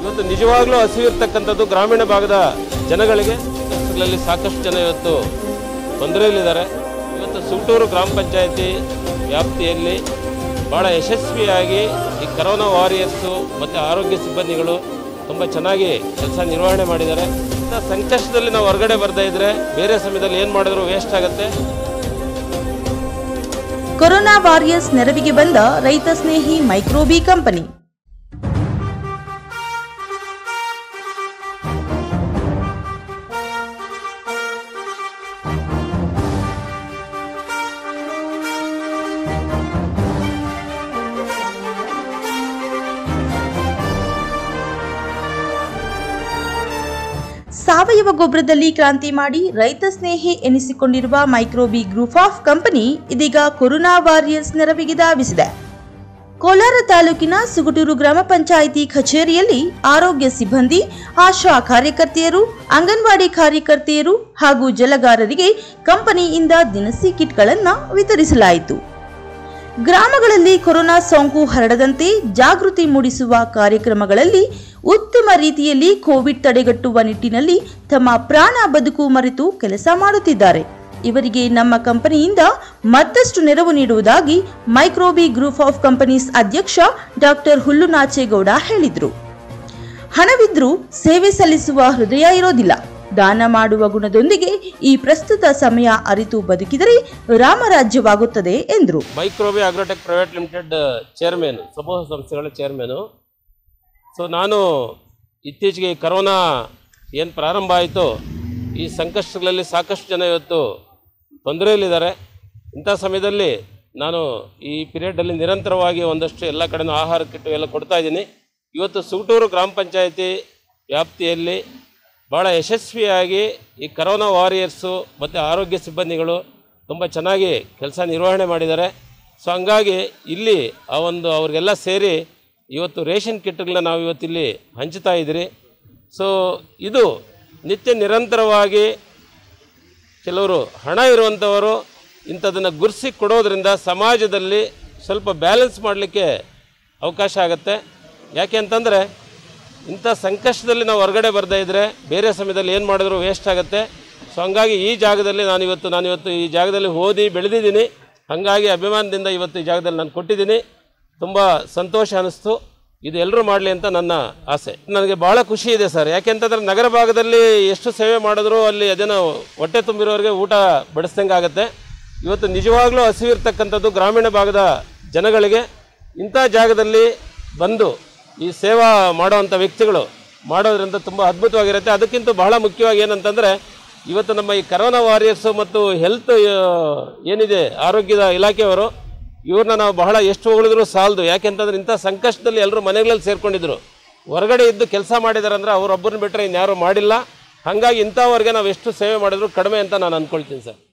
ಇವತ್ತು ನಿಜವಾಗ್ಲೂ ಹಸಿವಿರ್ತಕ್ಕಂಥದ್ದು ಗ್ರಾಮೀಣ ಭಾಗದ ಜನಗಳಿಗೆ ಕೆಲಸಗಳಲ್ಲಿ ಸಾಕಷ್ಟು ಜನ ಇವತ್ತು ತೊಂದರೆಯಲ್ಲಿದ್ದಾರೆ ಇವತ್ತು ಸುಂಟೂರು ಗ್ರಾಮ ಪಂಚಾಯತಿ ವ್ಯಾಪ್ತಿಯಲ್ಲಿ ಭಾಳ ಯಶಸ್ವಿಯಾಗಿ ಈ ಕರೋನಾ ವಾರಿಯರ್ಸು ಮತ್ತು ಆರೋಗ್ಯ ಸಿಬ್ಬಂದಿಗಳು ತುಂಬ ಚೆನ್ನಾಗಿ ಕೆಲಸ ನಿರ್ವಹಣೆ ಮಾಡಿದ್ದಾರೆ ಇಂಥ ಸಂಕಷ್ಟದಲ್ಲಿ ನಾವು ಹೊರಗಡೆ ಬರ್ತಾ ಇದ್ರೆ ಬೇರೆ ಸಮಯದಲ್ಲಿ ಏನು ಮಾಡಿದ್ರು ವೇಸ್ಟ್ ಆಗುತ್ತೆ ಕೊರೋನಾ ವಾರಿಯರ್ಸ್ ನೆರವಿಗೆ ಬಂದ ರೈತ ಸ್ನೇಹಿ ಮೈಕ್ರೋಬಿ ಕಂಪನಿ ಸಾವಯವ ಗೊಬ್ಬರದಲ್ಲಿ ಕ್ರಾಂತಿ ಮಾಡಿ ರೈತ ಸ್ನೇಹಿ ಎನಿಸಿಕೊಂಡಿರುವ ಮೈಕ್ರೋಬಿ ಗ್ರೂಪ್ ಆಫ್ ಕಂಪನಿ ಇದೀಗ ಕೊರೋನಾ ವಾರಿಯರ್ಸ್ ನೆರವಿಗೆ ಧಾವಿಸಿದೆ ಕೋಲಾರ ತಾಲೂಕಿನ ಸುಗುಟೂರು ಗ್ರಾಮ ಪಂಚಾಯಿತಿ ಕಚೇರಿಯಲ್ಲಿ ಆರೋಗ್ಯ ಸಿಬ್ಬಂದಿ ಆಶಾ ಕಾರ್ಯಕರ್ತೆಯರು ಅಂಗನವಾಡಿ ಕಾರ್ಯಕರ್ತೆಯರು ಹಾಗೂ ಜಲಗಾರರಿಗೆ ಕಂಪನಿಯಿಂದ ದಿನಸಿ ಕಿಟ್ಗಳನ್ನು ವಿತರಿಸಲಾಯಿತು ಗ್ರಾಮಗಳಲ್ಲಿ ಕೊರೋನಾ ಸೋಂಕು ಹರಡದಂತೆ ಜಾಗೃತಿ ಮೂಡಿಸುವ ಕಾರ್ಯಕ್ರಮಗಳಲ್ಲಿ ಉತ್ತಮ ರೀತಿಯಲ್ಲಿ ಕೋವಿಡ್ ತಡೆಗಟ್ಟುವ ನಿಟ್ಟಿನಲ್ಲಿ ತಮ್ಮ ಪ್ರಾಣ ಬದುಕು ಮರೆತು ಕೆಲಸ ಮಾಡುತ್ತಿದ್ದಾರೆ ಇವರಿಗೆ ನಮ್ಮ ಕಂಪನಿಯಿಂದ ಮತ್ತಷ್ಟು ನೆರವು ನೀಡುವುದಾಗಿ ಮೈಕ್ರೋಬಿ ಗ್ರೂಪ್ ಆಫ್ ಕಂಪನೀಸ್ ಅಧ್ಯಕ್ಷ ಡಾಕ್ಟರ್ ಹುಲ್ಲುನಾಚೇಗೌಡ ಹೇಳಿದರು ಹಣವಿದ್ರೂ ಸೇವೆ ಸಲ್ಲಿಸುವ ಹೃದಯ ಇರೋದಿಲ್ಲ ದಾನ ಮಾಡುವ ಗುಣದೊಂದಿಗೆ ಈ ಪ್ರಸ್ತುತ ಸಮಯ ಅರಿತು ಬದುಕಿದರೆ ರಾಮರಾಜ್ಯವಾಗುತ್ತದೆ ಎಂದರು Microbi Agrotech private limited chairman ಸಮೂಹ ಸಂಸ್ಥೆಗಳ ಚೇರ್ಮನು ಸೊ ನಾನು ಇತ್ತೀಚೆಗೆ ಈ ಕರೋನಾ ಏನು ಪ್ರಾರಂಭ ಆಯಿತು ಈ ಸಂಕಷ್ಟಗಳಲ್ಲಿ ಸಾಕಷ್ಟು ಜನ ಇವತ್ತು ತೊಂದರೆಯಲ್ಲಿದ್ದಾರೆ ಇಂಥ ಸಮಯದಲ್ಲಿ ನಾನು ಈ ಪೀರಿಯಡಲ್ಲಿ ನಿರಂತರವಾಗಿ ಒಂದಷ್ಟು ಎಲ್ಲ ಕಡೆನೂ ಆಹಾರ ಕಿಟ್ಟು ಎಲ್ಲ ಕೊಡ್ತಾ ಇದ್ದೀನಿ ಇವತ್ತು ಸುಗಟೂರು ಗ್ರಾಮ ಪಂಚಾಯತಿ ವ್ಯಾಪ್ತಿಯಲ್ಲಿ ಭಾಳ ಯಶಸ್ವಿಯಾಗಿ ಈ ಕರೋನಾ ವಾರಿಯರ್ಸು ಮತ್ತು ಆರೋಗ್ಯ ಸಿಬ್ಬಂದಿಗಳು ತುಂಬ ಚೆನ್ನಾಗಿ ಕೆಲಸ ನಿರ್ವಹಣೆ ಮಾಡಿದ್ದಾರೆ ಸೊ ಹಂಗಾಗಿ ಇಲ್ಲಿ ಆ ಒಂದು ಅವ್ರಿಗೆಲ್ಲ ಸೇರಿ ಇವತ್ತು ರೇಷನ್ ಕಿಟ್ಗಳನ್ನ ನಾವು ಇವತ್ತಿಲ್ಲಿ ಹಂಚ್ತಾ ಇದ್ದೀರಿ ಸೊ ಇದು ನಿತ್ಯ ನಿರಂತರವಾಗಿ ಕೆಲವರು ಹಣ ಇರುವಂಥವರು ಇಂಥದನ್ನು ಗುರ್ಸಿ ಕೊಡೋದ್ರಿಂದ ಸಮಾಜದಲ್ಲಿ ಸ್ವಲ್ಪ ಬ್ಯಾಲೆನ್ಸ್ ಮಾಡಲಿಕ್ಕೆ ಅವಕಾಶ ಆಗುತ್ತೆ ಯಾಕೆ ಅಂತಂದರೆ ಇಂಥ ಸಂಕಷ್ಟದಲ್ಲಿ ನಾವು ಹೊರಗಡೆ ಬರ್ತಾ ಇದ್ದರೆ ಬೇರೆ ಸಮಯದಲ್ಲಿ ಏನು ಮಾಡಿದ್ರು ವೇಸ್ಟ್ ಆಗುತ್ತೆ ಸೊ ಹಂಗಾಗಿ ಈ ಜಾಗದಲ್ಲಿ ನಾನಿವತ್ತು ನಾನಿವತ್ತು ಈ ಜಾಗದಲ್ಲಿ ಓದಿ ಬೆಳೆದಿದ್ದೀನಿ ಹಾಗಾಗಿ ಅಭಿಮಾನದಿಂದ ಇವತ್ತು ಈ ಜಾಗದಲ್ಲಿ ನಾನು ಕೊಟ್ಟಿದ್ದೀನಿ ತುಂಬ ಸಂತೋಷ ಅನ್ನಿಸ್ತು ಇದು ಎಲ್ಲರೂ ಮಾಡಲಿ ಅಂತ ನನ್ನ ಆಸೆ ನನಗೆ ಭಾಳ ಖುಷಿ ಇದೆ ಸರ್ ಯಾಕೆಂತಂದ್ರೆ ನಗರ ಭಾಗದಲ್ಲಿ ಎಷ್ಟು ಸೇವೆ ಮಾಡಿದ್ರು ಅಲ್ಲಿ ಅದನ್ನು ಹೊಟ್ಟೆ ತುಂಬಿರೋರಿಗೆ ಊಟ ಬಡಿಸ್ದಂಗೆ ಆಗುತ್ತೆ ಇವತ್ತು ನಿಜವಾಗ್ಲೂ ಹಸಿವಿರ್ತಕ್ಕಂಥದ್ದು ಗ್ರಾಮೀಣ ಭಾಗದ ಜನಗಳಿಗೆ ಇಂಥ ಜಾಗದಲ್ಲಿ ಬಂದು ಈ ಸೇವಾ ಮಾಡೋವಂಥ ವ್ಯಕ್ತಿಗಳು ಮಾಡೋದ್ರಿಂದ ತುಂಬ ಅದ್ಭುತವಾಗಿರುತ್ತೆ ಅದಕ್ಕಿಂತ ಬಹಳ ಮುಖ್ಯವಾಗಿ ಏನಂತಂದರೆ ಇವತ್ತು ನಮ್ಮ ಈ ಕರೋನಾ ವಾರಿಯರ್ಸು ಮತ್ತು ಹೆಲ್ತ್ ಏನಿದೆ ಆರೋಗ್ಯದ ಇಲಾಖೆಯವರು ಇವ್ರನ್ನ ನಾವು ಬಹಳ ಎಷ್ಟು ಹೊಗಳಿದ್ರು ಸಾಲದು ಯಾಕೆಂತಂದ್ರೆ ಇಂಥ ಸಂಕಷ್ಟದಲ್ಲಿ ಎಲ್ಲರೂ ಮನೆಗಳಲ್ಲಿ ಸೇರ್ಕೊಂಡಿದ್ರು ಹೊರಗಡೆ ಇದ್ದು ಕೆಲಸ ಮಾಡಿದ್ದಾರೆ ಅಂದರೆ ಅವರೊಬ್ಬರನ್ನ ಬಿಟ್ಟರೆ ಇನ್ಯಾರೂ ಮಾಡಿಲ್ಲ ಹಾಗಾಗಿ ಇಂಥವ್ರಿಗೆ ನಾವು ಎಷ್ಟು ಸೇವೆ ಮಾಡಿದ್ರು ಕಡಿಮೆ ಅಂತ ನಾನು ಅಂದ್ಕೊಳ್ತೀನಿ ಸರ್